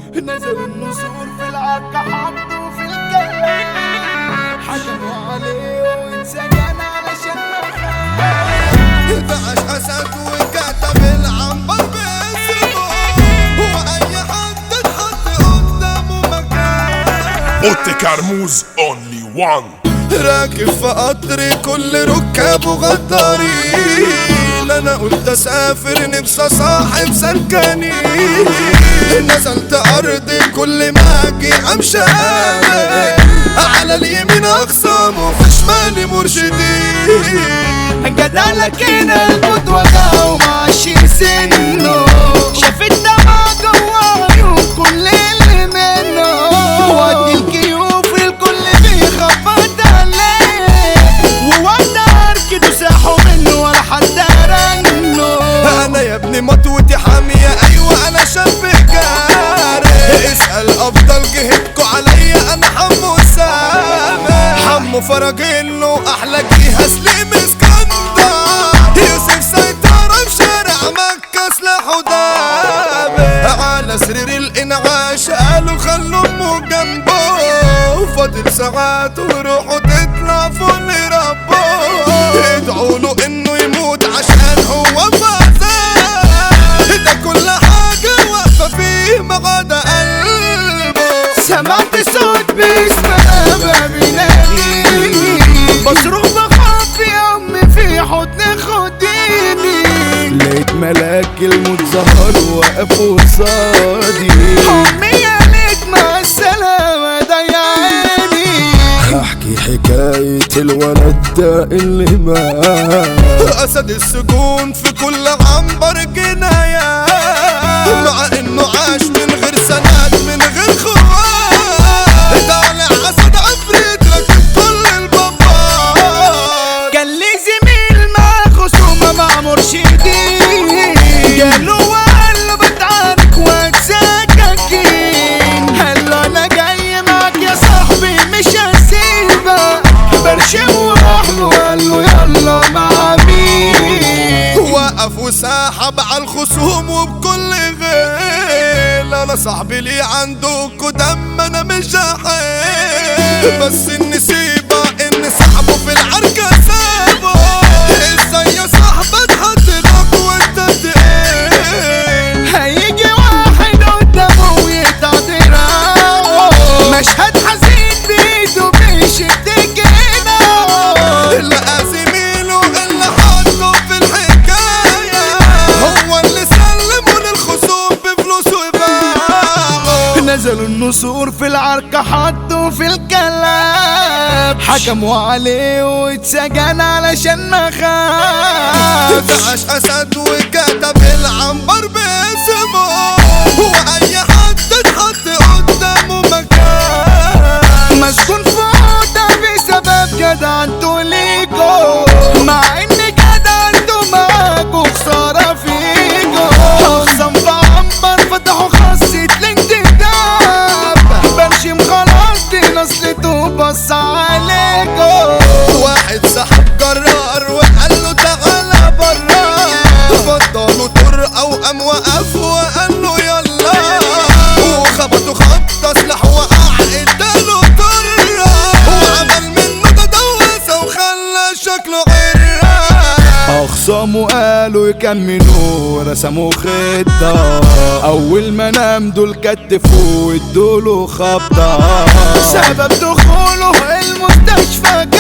نزل النسور في العركة حطوا في الكلام حكموا عليه واتسجن علشان ما بعش اسد وكتب العنبر باسمه هو اي حد تحط قدامه مكان اوتي كرموز اونلي وان راكب في قطر كل ركابه غدارين انا قلت اسافر نفسي صاحب سكني نزلت ارض كل ما اجي امشي على اليمين اخصام وفي شمالي مرشدين جدالك هنا الموت وجعه وماشي سنه شاف الدمع جوه عيون كل اللي منه ودي الكيوف الكل بيخبط عليه ووقت اركده ساحوا منه ولا حد رنه انا يا ابني مطوتي حامية ايوه انا شاب جاري اسأل افضل جهتكو عليا انا حمو سامي حمو فرجينه احلى جهة سليم اسكندر يوسف سيطرة في شارع مكة سلاحه دابي على سرير الانعاش قالوا خلوا امه جنبه فاضل ساعات وروحه تطلع فوق لربه ادعوا له انه يموت عشان هو فازان ده كل حاجة واقفة فيه ما عدا قلبه سمعت صوت باسم ابا بيناديني بصرخ بخاف في امي في حضن خديني لقيت ملاك الموت ظهر واقف قصادي امي قالت مع السلامة ضيعاني احكي حكاية الولد ده اللي مات اسد السجون في كل عنبر جناية مع انه عاش من غير سند من غير خوات طالع اسد عفريت لكن كل البابات كان لي زميل مع خصومة مع مرشدين قالوا وقال له بتعارك واتسككين قال له انا جاي معاك يا صاحبي مش هسيبك برشم وراح له قال له يلا مع مين وقف وسحب على الخصوم وبكل غيل انا صاحبي ليه عندكوا دم انا مش هحيل بس النسيبة ان صاحبه في العركة سابه ازاي يا صاحبي تحط لك وانت تقيل هيجي واحد قدامه ويقطع دراعه مشهد حزين بايده بيشد جناحه لقى زميله اللي حطه في الحكاية هو اللي سلمه للخصوم بفلوسه وباعه نزلوا النسور في العركة حطوا في الكلام حكموا عليه واتسجن علشان ما خاف دعش اسد وكتب العنبر باسمه هو اي حد تحط قدامه مكان مسكون في عقدة بسبب جدعنته ليكو مع ان جدعنته معاكو خسارة فيكو اخصم في عنبر فتحوا خاصة الانتداب برشم خلاص دي نصلته بص عليكو واحد سحب جرار وقال له تعالى برا فضلوا طرقة وقام وقف وقال له يلا وخبطوا خبطة سلاح وقع اداله طرة وعمل منه تدوسة وخلى شكله عرة اخصامه قالوا يكملوا رسموا خطة اول ما نام دول كتفوا وادوله خبطة سبب دخوله المستشفى